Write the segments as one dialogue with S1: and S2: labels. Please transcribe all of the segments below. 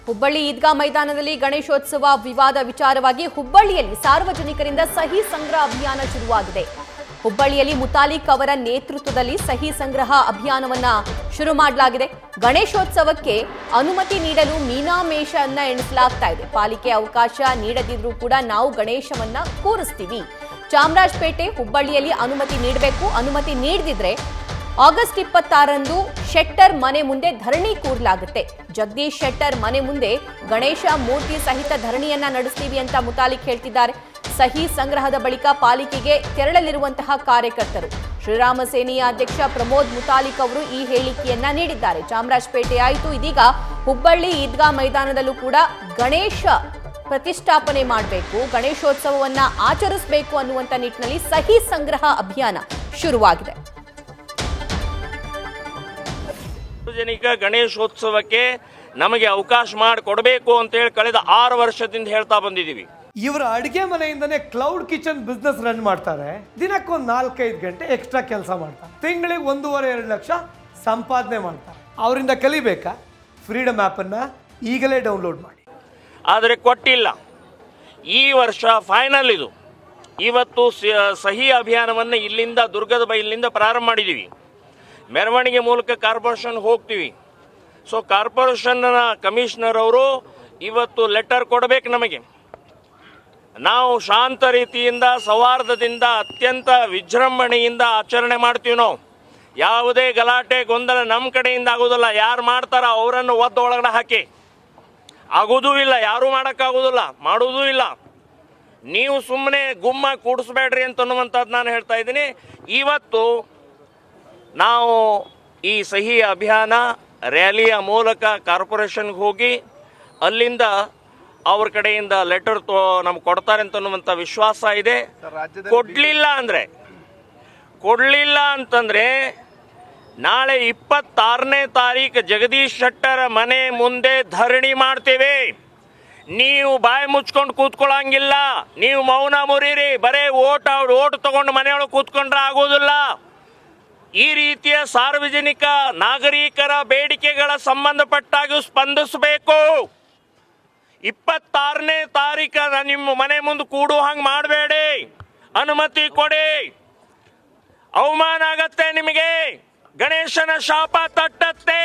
S1: ಹುಬ್ಬಳ್ಳಿ ಈದ್ಗಾ ಮೈದಾನದಲ್ಲಿ ಗಣೇಶೋತ್ಸವ ವಿವಾದ ವಿಚಾರವಾಗಿ ಹುಬ್ಬಳ್ಳಿಯಲ್ಲಿ ಸಾರ್ವಜನಿಕರಿಂದ ಸಹಿ ಸಂಗ್ರಹ ಅಭಿಯಾನ ಶುರುವಾಗಿದೆ ಹುಬ್ಬಳ್ಳಿಯಲ್ಲಿ ಮುತಾಲಿಕ್ ಅವರ ನೇತೃತ್ವದಲ್ಲಿ ಸಹಿ ಸಂಗ್ರಹ ಅಭಿಯಾನವನ್ನ ಶುರು ಮಾಡಲಾಗಿದೆ ಗಣೇಶೋತ್ಸವಕ್ಕೆ ಅನುಮತಿ ನೀಡಲು ಮೀನಾಮೇಷವನ್ನ ಎಣಿಸಲಾಗ್ತಾ ಇದೆ ಪಾಲಿಕೆ ಅವಕಾಶ ನೀಡದಿದ್ರೂ ಕೂಡ ನಾವು ಗಣೇಶವನ್ನ ಕೂರಿಸ್ತೀವಿ ಚಾಮರಾಜಪೇಟೆ ಹುಬ್ಬಳ್ಳಿಯಲ್ಲಿ ಅನುಮತಿ ನೀಡಬೇಕು ಅನುಮತಿ ನೀಡದಿದ್ರೆ ಆಗಸ್ಟ್ ಇಪ್ಪತ್ತಾರರಂದು ಶೆಟ್ಟರ್ ಮನೆ ಮುಂದೆ ಧರಣಿ ಕೂರಲಾಗುತ್ತೆ ಜಗದೀಶ್ ಶೆಟ್ಟರ್ ಮನೆ ಮುಂದೆ ಗಣೇಶ ಮೂರ್ತಿ ಸಹಿತ ಧರಣಿಯನ್ನ ನಡೆಸ್ತೀವಿ ಅಂತ ಮುತಾಲಿಕ್ ಹೇಳ್ತಿದ್ದಾರೆ ಸಹಿ ಸಂಗ್ರಹದ ಬಳಿಕ ಪಾಲಿಕೆಗೆ ತೆರಳಲಿರುವಂತಹ ಕಾರ್ಯಕರ್ತರು ಶ್ರೀರಾಮ ಸೇನೆಯ ಅಧ್ಯಕ್ಷ ಪ್ರಮೋದ್ ಮುತಾಲಿಕ್ ಅವರು ಈ ಹೇಳಿಕೆಯನ್ನ ನೀಡಿದ್ದಾರೆ ಚಾಮರಾಜಪೇಟೆ ಆಯಿತು ಇದೀಗ ಹುಬ್ಬಳ್ಳಿ ಈದ್ಗಾ ಮೈದಾನದಲ್ಲೂ ಕೂಡ ಗಣೇಶ ಪ್ರತಿಷ್ಠಾಪನೆ ಮಾಡಬೇಕು ಗಣೇಶೋತ್ಸವವನ್ನ ಆಚರಿಸಬೇಕು ಅನ್ನುವಂಥ ನಿಟ್ಟಿನಲ್ಲಿ ಸಹಿ ಸಂಗ್ರಹ ಅಭಿಯಾನ ಶುರುವಾಗಿದೆ
S2: ಸಾರ್ವಜನಿಕ ಗಣೇಶೋತ್ಸವಕ್ಕೆ ನಮಗೆ ಅವಕಾಶ ಮಾಡಿ ಕೊಡಬೇಕು ಅಂತೇಳಿ ಕಳೆದ ಆರು ವರ್ಷದಿಂದ ಹೇಳ್ತಾ ಬಂದಿದ್ದೀವಿ
S3: ಇವರ ಅಡಿಗೆ ಮನೆಯಿಂದನೇ ಕ್ಲೌಡ್ ಕಿಚನ್ ಬಿಸ್ನೆಸ್ ರನ್ ಮಾಡ್ತಾರೆ ದಿನಕ್ಕೊಂದು ನಾಲ್ಕೈದು ಗಂಟೆ ಎಕ್ಸ್ಟ್ರಾ ಕೆಲಸ ಮಾಡ್ತಾರೆ ತಿಂಗಳಿಗೆ ಒಂದೂವರೆ ಎರಡು ಲಕ್ಷ ಸಂಪಾದನೆ ಮಾಡ್ತಾರೆ ಅವರಿಂದ ಕಲಿಬೇಕಾ ಫ್ರೀಡಮ್ ಆ್ಯಪನ್ನು ಈಗಲೇ ಡೌನ್ಲೋಡ್ ಮಾಡಿ
S2: ಆದರೆ ಕೊಟ್ಟಿಲ್ಲ ಈ ವರ್ಷ ಫೈನಲ್ ಇದು ಇವತ್ತು ಸ- ಸಹಿ ಅಭಿಯಾನವನ್ನು ಇಲ್ಲಿಂದ ದುರ್ಗದ ಬೈಲಿನಿಂದ ಪ್ರಾರಂಭ ಮಾಡಿದ್ದೀವಿ ಮೆರವಣಿಗೆ ಮೂಲಕ ಕಾರ್ಪೊರೇಷನ್ ಹೋಗ್ತೀವಿ ಸೊ ಕಾರ್ಪೊರೇಷನ್ನ ಕಮಿಷನರ್ ಅವರು ಇವತ್ತು ಲೆಟರ್ ಕೊಡಬೇಕು ನಮಗೆ ನಾವು ಶಾಂತ ರೀತಿಯಿಂದ ಸೌಹಾರ್ದದಿಂದ ಅತ್ಯಂತ ವಿಜೃಂಭಣೆಯಿಂದ ಆಚರಣೆ ಮಾಡ್ತೀವಿ ನಾವು ಯಾವುದೇ ಗಲಾಟೆ ಗೊಂದಲ ನಮ್ಮ ಕಡೆಯಿಂದ ಆಗೋದಿಲ್ಲ ಯಾರು ಮಾಡ್ತಾರ ಅವರನ್ನು ಒದ್ದು ಒಳಗಡೆ ಹಾಕಿ ಆಗೋದೂ ಇಲ್ಲ ಯಾರೂ ಮಾಡೋಕ್ಕಾಗೋದಿಲ್ಲ ಮಾಡೋದೂ ಇಲ್ಲ ನೀವು ಸುಮ್ಮನೆ ಗುಮ್ಮ ಕೂಡಿಸ್ಬೇಡ್ರಿ ಅಂತ ಅನ್ನುವಂಥದ್ದು ನಾನು ಹೇಳ್ತಾ ಇದ್ದೀನಿ ಇವತ್ತು ನಾವು ಈ ಸಹಿ ಅಭಿಯಾನ ರ್ಯಾಲಿಯ ಮೂಲಕ ಕಾರ್ಪೊರೇಷನ್ಗೆ ಹೋಗಿ ಅಲ್ಲಿಂದ ಅವ್ರ ಕಡೆಯಿಂದ ಲೆಟರ್ ತೋ ನಮ್ಗೆ ಕೊಡ್ತಾರೆ ಅಂತ ಅನ್ನುವಂಥ ವಿಶ್ವಾಸ ಇದೆ ಕೊಡ್ಲಿಲ್ಲ ಅಂದ್ರೆ ಕೊಡ್ಲಿಲ್ಲ ಅಂತಂದ್ರೆ ನಾಳೆ ಇಪ್ಪತ್ತಾರನೇ ತಾರೀಕು ಜಗದೀಶ್ ಶೆಟ್ಟರ ಮನೆ ಮುಂದೆ ಧರಣಿ ಮಾಡ್ತೇವೆ ನೀವು ಬಾಯಿ ಮುಚ್ಕೊಂಡು ಕೂತ್ಕೊಳ್ಳಂಗಿಲ್ಲ ನೀವು ಮೌನ ಮುರೀರಿ ಬರೇ ಓಟ್ ಓಟ್ ತಗೊಂಡು ಮನೆಯೊಳಗೆ ಕೂತ್ಕೊಂಡ್ರೆ ಆಗೋದಿಲ್ಲ ಈ ರೀತಿಯ ಸಾರ್ವಜನಿಕ ನಾಗರಿಕರ ಬೇಡಿಕೆಗಳ ಸಂಬಂಧಪಟ್ಟಾಗ ಸ್ಪಂದಿಸಬೇಕು ಇಪ್ಪತ್ತಾರನೇ ತಾರೀಕ ನಿಮ್ಮ ಮನೆ ಮುಂದೆ ಕೂಡು ಹಂಗೆ ಮಾಡಬೇಡಿ ಅನುಮತಿ ಕೊಡಿ ಅವಮಾನ ಆಗತ್ತೆ ನಿಮಗೆ ಗಣೇಶನ ಶಾಪ ತಟ್ಟತ್ತೆ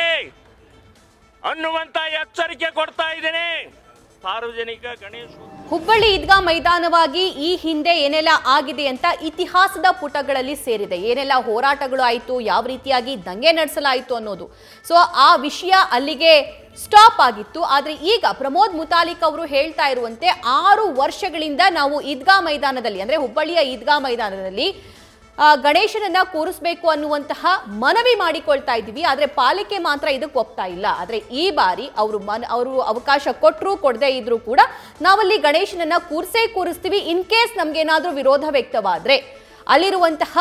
S2: ಅನ್ನುವಂತ ಎಚ್ಚರಿಕೆ ಕೊಡ್ತಾ ಇದ್ದೀನಿ ಸಾರ್ವಜನಿಕ ಗಣೇಶ
S1: ಹುಬ್ಬಳ್ಳಿ ಈದ್ಗಾ ಮೈದಾನವಾಗಿ ಈ ಹಿಂದೆ ಏನೆಲ್ಲ ಆಗಿದೆ ಅಂತ ಇತಿಹಾಸದ ಪುಟಗಳಲ್ಲಿ ಸೇರಿದೆ ಏನೆಲ್ಲ ಹೋರಾಟಗಳು ಆಯಿತು ಯಾವ ರೀತಿಯಾಗಿ ದಂಗೆ ನಡೆಸಲಾಯಿತು ಅನ್ನೋದು ಸೊ ಆ ವಿಷಯ ಅಲ್ಲಿಗೆ ಸ್ಟಾಪ್ ಆಗಿತ್ತು ಆದರೆ ಈಗ ಪ್ರಮೋದ್ ಮುತಾಲಿಕ್ ಅವರು ಹೇಳ್ತಾ ಇರುವಂತೆ ಆರು ವರ್ಷಗಳಿಂದ ನಾವು ಈದ್ಗಾ ಮೈದಾನದಲ್ಲಿ ಅಂದ್ರೆ ಹುಬ್ಬಳ್ಳಿಯ ಈದ್ಗಾ ಮೈದಾನದಲ್ಲಿ ಆ, ಗಣೇಶನನ್ನ ಕೂರಿಸ್ಬೇಕು ಅನ್ನುವಂತಹ ಮನವಿ ಮಾಡಿಕೊಳ್ತಾ ಇದ್ದೀವಿ ಆದ್ರೆ ಪಾಲಿಕೆ ಮಾತ್ರ ಇದಕ್ಕೆ ಒಪ್ತಾ ಇಲ್ಲ ಆದ್ರೆ ಈ ಬಾರಿ ಅವರು ಮನ ಅವರು ಅವಕಾಶ ಕೊಟ್ಟರು ಕೊಡದೇ ಇದ್ರು ಕೂಡ ನಾವಲ್ಲಿ ಗಣೇಶನನ್ನ ಕೂರ್ಸೇ ಕೂರಿಸ್ತೀವಿ ಇನ್ ಕೇಸ್ ನಮ್ಗೇನಾದ್ರೂ ವಿರೋಧ ವ್ಯಕ್ತವಾದ್ರೆ ಅಲ್ಲಿರುವಂತಹ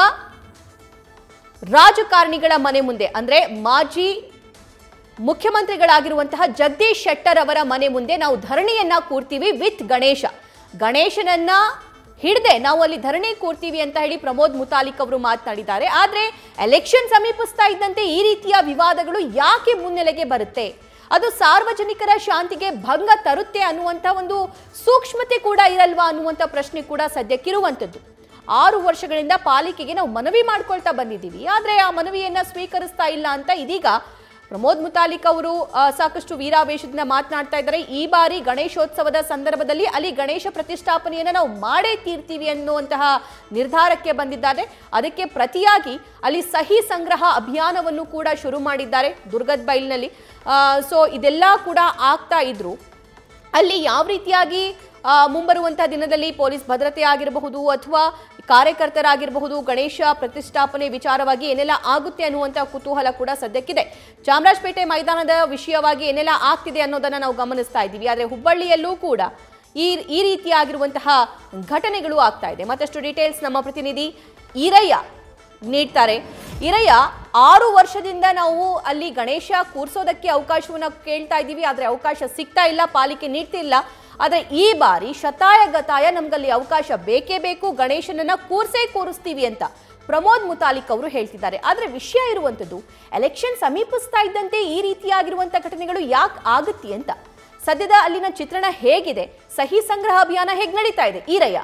S1: ರಾಜಕಾರಣಿಗಳ ಮನೆ ಮುಂದೆ ಅಂದ್ರೆ ಮಾಜಿ ಮುಖ್ಯಮಂತ್ರಿಗಳಾಗಿರುವಂತಹ ಜಗದೀಶ್ ಶೆಟ್ಟರ್ ಅವರ ಮನೆ ಮುಂದೆ ನಾವು ಧರಣಿಯನ್ನ ಕೂರ್ತೀವಿ ವಿತ್ ಗಣೇಶ ಗಣೇಶನನ್ನ ಹಿಡ್ದೆ ನಾವು ಅಲ್ಲಿ ಧರಣಿ ಕೂರ್ತೀವಿ ಅಂತ ಹೇಳಿ ಪ್ರಮೋದ್ ಮುತಾಲಿಕ್ ಅವರು ಮಾತನಾಡಿದ್ದಾರೆ ಆದ್ರೆ ಎಲೆಕ್ಷನ್ ಸಮೀಪಿಸ್ತಾ ಇದ್ದಂತೆ ಈ ರೀತಿಯ ವಿವಾದಗಳು ಯಾಕೆ ಮುನ್ನೆಲೆಗೆ ಬರುತ್ತೆ ಅದು ಸಾರ್ವಜನಿಕರ ಶಾಂತಿಗೆ ಭಂಗ ತರುತ್ತೆ ಅನ್ನುವಂಥ ಒಂದು ಸೂಕ್ಷ್ಮತೆ ಕೂಡ ಇರಲ್ವಾ ಅನ್ನುವಂಥ ಪ್ರಶ್ನೆ ಕೂಡ ಸದ್ಯಕ್ಕಿರುವಂಥದ್ದು ಆರು ವರ್ಷಗಳಿಂದ ಪಾಲಿಕೆಗೆ ನಾವು ಮನವಿ ಮಾಡ್ಕೊಳ್ತಾ ಬಂದಿದ್ದೀವಿ ಆದರೆ ಆ ಮನವಿಯನ್ನ ಸ್ವೀಕರಿಸ್ತಾ ಇಲ್ಲ ಅಂತ ಇದೀಗ ಪ್ರಮೋದ್ ಮುತಾಲಿಕ್ ಅವರು ಆ, ಸಾಕಷ್ಟು ವೀರಾವೇಶದಿಂದ ಮಾತನಾಡ್ತಾ ಇದ್ದಾರೆ ಈ ಬಾರಿ ಗಣೇಶೋತ್ಸವದ ಸಂದರ್ಭದಲ್ಲಿ ಅಲ್ಲಿ ಗಣೇಶ ಪ್ರತಿಷ್ಠಾಪನೆಯನ್ನು ನಾವು ಮಾಡೇ ತೀರ್ತೀವಿ ಅನ್ನುವಂತಹ ನಿರ್ಧಾರಕ್ಕೆ ಬಂದಿದ್ದಾರೆ ಅದಕ್ಕೆ ಪ್ರತಿಯಾಗಿ ಅಲ್ಲಿ ಸಹಿ ಸಂಗ್ರಹ ಅಭಿಯಾನವನ್ನು ಕೂಡ ಶುರು ಮಾಡಿದ್ದಾರೆ ದುರ್ಗದ್ ಬೈಲ್ನಲ್ಲಿ ಸೊ ಇದೆಲ್ಲ ಕೂಡ ಆಗ್ತಾ ಇದ್ರು ಅಲ್ಲಿ ಯಾವ ರೀತಿಯಾಗಿ ಆ, ಮುಂಬರುವಂತಹ ದಿನದಲ್ಲಿ ಪೊಲೀಸ್ ಭದ್ರತೆ ಆಗಿರಬಹುದು ಅಥವಾ ಕಾರ್ಯಕರ್ತರಾಗಿರಬಹುದು ಗಣೇಶ ಪ್ರತಿಷ್ಠಾಪನೆ ವಿಚಾರವಾಗಿ ಏನೆಲ್ಲ ಆಗುತ್ತೆ ಅನ್ನುವಂಥ ಕುತೂಹಲ ಕೂಡ ಸದ್ಯಕ್ಕಿದೆ ಚಾಮರಾಜಪೇಟೆ ಮೈದಾನದ ವಿಷಯವಾಗಿ ಏನೆಲ್ಲ ಆಗ್ತಿದೆ ಅನ್ನೋದನ್ನ ನಾವು ಗಮನಿಸ್ತಾ ಇದ್ದೀವಿ ಆದರೆ ಹುಬ್ಬಳ್ಳಿಯಲ್ಲೂ ಕೂಡ ಈ ಈ ರೀತಿಯಾಗಿರುವಂತಹ ಘಟನೆಗಳು ಆಗ್ತಾ ಇದೆ ಮತ್ತಷ್ಟು ಡೀಟೇಲ್ಸ್ ನಮ್ಮ ಪ್ರತಿನಿಧಿ ಈರಯ್ಯ ನೀಡ್ತಾರೆ ಈರಯ್ಯ ಆರು ವರ್ಷದಿಂದ ನಾವು ಅಲ್ಲಿ ಗಣೇಶ ಕೂರ್ಸೋದಕ್ಕೆ ಅವಕಾಶವನ್ನ ಕೇಳ್ತಾ ಇದ್ದೀವಿ ಆದ್ರೆ ಅವಕಾಶ ಸಿಗ್ತಾ ಇಲ್ಲ ಪಾಲಿಕೆ ನೀಡ್ತಿಲ್ಲ ಆದ್ರೆ ಈ ಬಾರಿ ಶತಾಯ ಗತಾಯ ನಮ್ಗಲ್ಲಿ ಅವಕಾಶ ಬೇಕೇ ಬೇಕು ಗಣೇಶನನ್ನ ಕೂರ್ಸೇ ಕೂರಿಸ್ತೀವಿ ಅಂತ ಪ್ರಮೋದ್ ಮುತಾಲಿಕ್ ಅವರು ಹೇಳ್ತಿದ್ದಾರೆ ಆದ್ರೆ ವಿಷಯ ಇರುವಂತದ್ದು ಎಲೆಕ್ಷನ್ ಸಮೀಪಿಸ್ತಾ ಇದ್ದಂತೆ ಈ ರೀತಿಯಾಗಿರುವಂತ ಘಟನೆಗಳು ಯಾಕೆ ಆಗುತ್ತೆ ಅಂತ ಸದ್ಯದ ಅಲ್ಲಿನ ಚಿತ್ರಣ ಹೇಗಿದೆ ಸಹಿ ಸಂಗ್ರಹ ಅಭಿಯಾನ ಹೇಗೆ ನಡೀತಾ ಇದೆ ಈರಯ್ಯ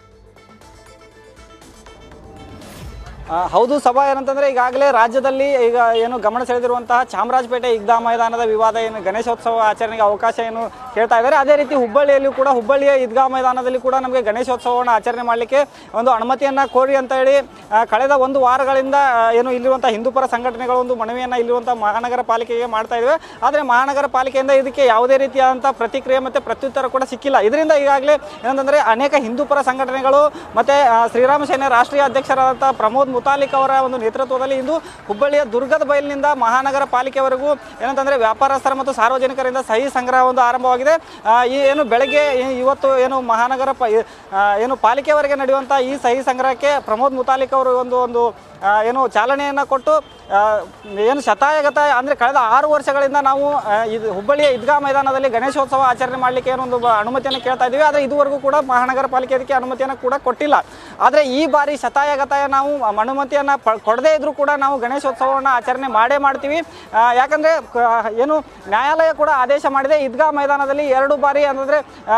S4: ಆ, ಹೌದು ಸಭಾ ಏನಂತಂದ್ರೆ ಈಗಾಗಲೇ ರಾಜ್ಯದಲ್ಲಿ ಈಗ ಏನು ಗಮನ ಸೆಳೆದಿರುವಂತಹ ಚಾಮರಾಜಪೇಟೆ ಈಗ್ದಾ ಮೈದಾನದ ವಿವಾದ ಏನು ಗಣೇಶೋತ್ಸವ ಆಚರಣೆಗೆ ಅವಕಾಶ ಏನು ಕೇಳ್ತಾ ಇದ್ದಾರೆ ಅದೇ ರೀತಿ ಹುಬ್ಬಳ್ಳಿಯಲ್ಲೂ ಕೂಡ ಹುಬ್ಬಳ್ಳಿಯ ಈದ್ಗಾ ಮೈದಾನದಲ್ಲಿ ಕೂಡ ನಮಗೆ ಗಣೇಶೋತ್ಸವವನ್ನು ಆಚರಣೆ ಮಾಡಲಿಕ್ಕೆ ಒಂದು ಅನುಮತಿಯನ್ನ ಕೋರಿ ಅಂತ ಹೇಳಿ ಆ, ಕಳೆದ ಒಂದು ವಾರಗಳಿಂದ ಆ, ಏನು ಇಲ್ಲಿರುವಂತಹ ಹಿಂದೂಪರ ಸಂಘಟನೆಗಳು ಒಂದು ಮನವಿಯನ್ನ ಇಲ್ಲಿರುವಂತಹ ಮಹಾನಗರ ಪಾಲಿಕೆಗೆ ಮಾಡ್ತಾ ಇವೆ ಆದರೆ ಮಹಾನಗರ ಪಾಲಿಕೆಯಿಂದ ಇದಕ್ಕೆ ಯಾವುದೇ ರೀತಿಯಾದಂತಹ ಪ್ರತಿಕ್ರಿಯೆ ಮತ್ತೆ ಪ್ರತ್ಯುತ್ತರ ಕೂಡ ಸಿಕ್ಕಿಲ್ಲ ಇದರಿಂದ ಈಗಾಗಲೇ ಏನಂತಂದ್ರೆ ಅನೇಕ ಹಿಂದೂಪರ ಸಂಘಟನೆಗಳು ಮತ್ತೆ ಆ, ಶ್ರೀರಾಮ ಸೇನೆ ರಾಷ್ಟ್ರೀಯ ಅಧ್ಯಕ್ಷರಾದಂತಹ ಪ್ರಮೋದ್ ಮುತಾಲಿಕ್ ಅವರ ಒಂದು ನೇತೃತ್ವದಲ್ಲಿ ಇಂದು ಹುಬ್ಬಳ್ಳಿಯ ದುರ್ಗದ ಬಯಲಿನಿಂದ ಮಹಾನಗರ ಪಾಲಿಕೆವರೆಗೂ ಏನಂತಂದ್ರೆ ವ್ಯಾಪಾರಸ್ಥರ ಮತ್ತು ಸಾರ್ವಜನಿಕರಿಂದ ಸಹಿ ಸಂಗ್ರಹ ಒಂದು ಆರಂಭವಾಗಿದೆ ಆ, ಈ ಏನು ಬೆಳಗ್ಗೆ ಈ- ಇವತ್ತು ಏನು ಮಹಾನಗರ ಪ ಆ, ಏನು ಪಾಲಿಕೆವರೆಗೆ ನಡೆಯುವಂಥ ಈ ಸಹಿ ಸಂಗ್ರಹಕ್ಕೆ ಪ್ರಮೋದ್ ಮುತಾಲಿಕ್ ಅವರು ಒಂದು ಒಂದು ಆ, ಏನು ಚಾಲನೆಯನ್ನು ಕೊಟ್ಟು ಆ, ಏನು ಶತಾಯಗತ ಅಂದರೆ ಕಳೆದ ಆರು ವರ್ಷಗಳಿಂದ ನಾವು ಆ, ಇದು ಹುಬ್ಬಳ್ಳಿಯ ಈದ್ಗಾ ಮೈದಾನದಲ್ಲಿ ಗಣೇಶೋತ್ಸವ ಆಚರಣೆ ಮಾಡಲಿಕ್ಕೆ ಏನೊಂದು ಬ- ಅನುಮತಿಯನ್ನು ಕೇಳ್ತಾ ಇದ್ದೀವಿ ಆದರೆ ಇದುವರೆಗೂ ಕೂಡ ಮಹಾನಗರ ಪಾಲಿಕೆ ಅದಕ್ಕೆ ಅನುಮತಿಯನ್ನು ಕೂಡ ಕೊಟ್ಟಿಲ್ಲ ಆದರೆ ಈ ಬಾರಿ ಶತಾಯಗತಾಯ ನಾವು ಅನುಮತಿಯನ್ನು ಪ ಕೊಡದೇ ಇದ್ರೂ ಕೂಡ ನಾವು ಗಣೇಶೋತ್ಸವವನ್ನು ಆಚರಣೆ ಮಾಡೇ ಮಾಡ್ತೀವಿ ಆ, ಯಾಕಂದ್ರೆ ಕ- ಏನು ನ್ಯಾಯಾಲಯ ಕೂಡ ಆದೇಶ ಮಾಡಿದೆ ಈದ್ಗಾ ಮೈದಾನದಲ್ಲಿ ಎರಡು ಬಾರಿ ಅಂತಂದರೆ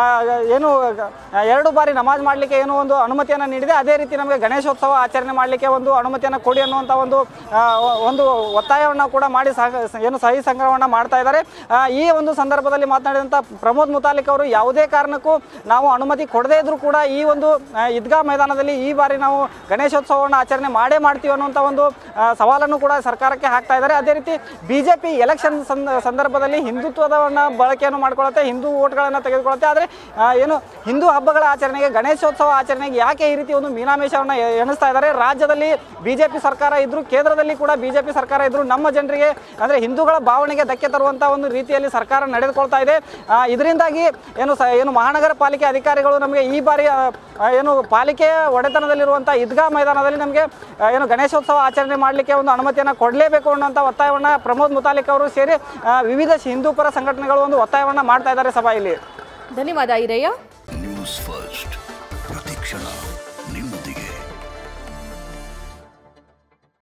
S4: ಏನು ಆ, ಎರಡು ಬಾರಿ ನಮಾಜ್ ಮಾಡಲಿಕ್ಕೆ ಏನು ಒಂದು ಅನುಮತಿಯನ್ನು ನೀಡಿದೆ ಅದೇ ರೀತಿ ನಮಗೆ ಗಣೇಶೋತ್ಸವ ಆಚರಣೆ ಮಾಡಲಿಕ್ಕೆ ಒಂದು ಅನುಮತಿಯನ್ನು ಕೊಡಿ ಅನ್ನುವಂಥ ಒಂದು ಆ, ಒಂದು ಒತ್ತಾಯವನ್ನು ಕೂಡ ಮಾಡಿ ಸಹ ಏನು ಸಹಿ ಸಂಗ್ರಹವನ್ನು ಮಾಡ್ತಾ ಇದ್ದಾರೆ ಆ, ಈ ಒಂದು ಸಂದರ್ಭದಲ್ಲಿ ಮಾತನಾಡಿದಂಥ ಪ್ರಮೋದ್ ಮುತಾಲಿಕ್ ಅವರು ಯಾವುದೇ ಕಾರಣಕ್ಕೂ ನಾವು ಅನುಮತಿ ಕೊಡದೇ ಇದ್ರೂ ಕೂಡ ಈ ಒಂದು ಆ, ಈದ್ಗಾ ಮೈದಾನದಲ್ಲಿ ಈ ಬಾರಿ ನಾವು ಗಣೇಶೋತ್ಸವವನ್ನು ಆಚರಣೆ ಮಾಡೇ ಮಾಡ್ತೀವಿ ಅನ್ನುವಂಥ ಒಂದು ಆ, ಸವಾಲನ್ನು ಕೂಡ ಸರ್ಕಾರಕ್ಕೆ ಹಾಕ್ತಾ ಇದ್ದಾರೆ ಅದೇ ರೀತಿ ಬಿಜೆಪಿ ಎಲೆಕ್ಷನ್ ಸಂದರ್ಭದಲ್ಲಿ ಹಿಂದುತ್ವದವನ್ನ ಬಳಕೆಯನ್ನು ಮಾಡ್ಕೊಳ್ಳುತ್ತೆ ಹಿಂದೂ ಓಟ್ಗಳನ್ನು ತೆಗೆದುಕೊಳ್ಳುತ್ತೆ ಆದರೆ ಆ, ಏನು ಹಿಂದೂ ಹಬ್ಬಗಳ ಆಚರಣೆಗೆ ಗಣೇಶೋತ್ಸವ ಆಚರಣೆಗೆ ಯಾಕೆ ಈ ರೀತಿ ಒಂದು ಮೀನಾಮೇಷವನ್ನು ಎ- ಎಣಿಸ್ತಾ ಇದ್ದಾರೆ ರಾಜ್ಯದಲ್ಲಿ ಬಿಜೆಪಿ ಸರ್ಕಾರ ಇದ್ರು ಕೇಂದ್ರದಲ್ಲಿ ಕೂಡ ಬಿಜೆಪಿ ಸರ್ಕಾರ ಇದ್ರು ನಮ್ಮ ಜನರಿಗೆ ಅಂದ್ರೆ ಹಿಂದೂಗಳ ಭಾವನೆಗೆ ಧಕ್ಕೆ ತರುವಂತ ಒಂದು ರೀತಿಯಲ್ಲಿ ಸರ್ಕಾರ ನಡೆದುಕೊಳ್ತಾ ಇದೆ ಆ, ಇದರಿಂದಾಗಿ ಏನು ಸ ಏನು ಮಹಾನಗರ ಪಾಲಿಕೆ ಅಧಿಕಾರಿಗಳು ನಮಗೆ ಈ ಬಾರಿ ಆ, ಆ, ಏನು ಪಾಲಿಕೆ ಒಡೆತನದಲ್ಲಿರುವಂಥ ಈದ್ಗಾ ಮೈದಾನದಲ್ಲಿ ನಮಗೆ ಆ, ಏನು ಗಣೇಶೋತ್ಸವ ಆಚರಣೆ ಮಾಡಲಿಕ್ಕೆ ಒಂದು ಅನುಮತಿಯನ್ನು ಕೊಡಲೇಬೇಕು ಅನ್ನೋಂಥ ಒತ್ತಾಯವನ್ನು ಪ್ರಮೋದ್ ಮುತಾಲಿಕ್ ಅವರು ಸೇರಿ ಆ, ವಿವಿಧ ಹಿಂದೂಪರ ಸಂಘಟನೆಗಳು ಒಂದು ಒತ್ತಾಯವನ್ನು ಮಾಡ್ತಾ ಇದ್ದಾರೆ ಸಭಾ ಇಲ್ಲಿ
S1: ಧನ್ಯವಾದ ಈರಯ್ಯ
S5: ನ್ಯೂಸ್ ಫಸ್ಟ್ ಪ್ರತಿಕ್ಷಣ